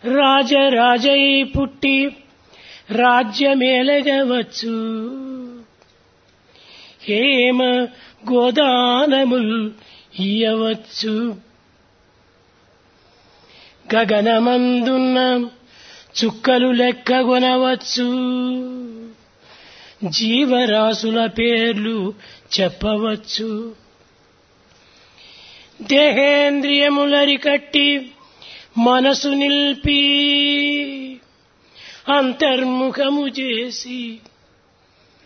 రాజరాజై పుట్టి రాజ్యమేలగవచ్చు హేమ గోదానముల్ ఇయ్యవచ్చు గగనమందున్న చుక్కలు లెక్కగొనవచ్చు జీవరాశుల పేర్లు చెప్పవచ్చు దేహేంద్రియములరికట్టి మనసు నిల్పి అంతర్ముఖము చేసి